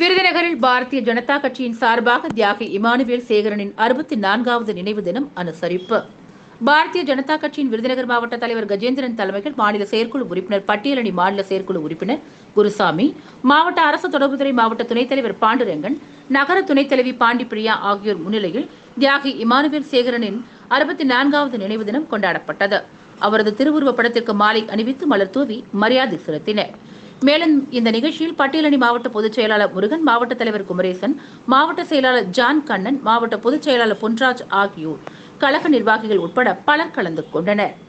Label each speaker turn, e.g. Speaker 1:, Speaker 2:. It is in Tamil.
Speaker 1: விருதுநகரில் பாரதிய ஜனதா கட்சியின் சார்பாக தியாகி இமானுவேல் சேகரனின் அறுபத்தி நான்காவது நினைவு தினம் அனுசரிப்பு பாரதிய ஜனதா கட்சியின் விருதுநகர் மாவட்ட தலைவர் கஜேந்திரன் தலைமையில் மாநில செயற்குழு உறுப்பினர் பட்டியலணி மாநில செயற்குழு உறுப்பினர் குருசாமி மாவட்ட அரசு தொடர்புத்துறை மாவட்ட துணைத் தலைவர் பாண்டுரங்கன் நகர துணைத் தலைவி பாண்டி பிரியா ஆகியோர் முன்னிலையில் தியாகி இமானுவேல் சேகரனின் அறுபத்தி நான்காவது நினைவு தினம் கொண்டாடப்பட்டது அவரது திருவுருவப் படத்திற்கு மாலை அணிவித்து மலர் தூவி மரியாதை செலுத்தினர் மேலும் இந்த நிகழ்ச்சியில் பட்டியலணி மாவட்ட பொதுச் செயலாளர் முருகன் மாவட்ட தலைவர் குமரேசன் மாவட்ட செயலாளர் ஜான் கண்ணன் மாவட்ட பொதுச் செயலாளர் பொன்ராஜ் ஆகியோர் கழக நிர்வாகிகள் உட்பட பலர் கலந்து கொண்டனர்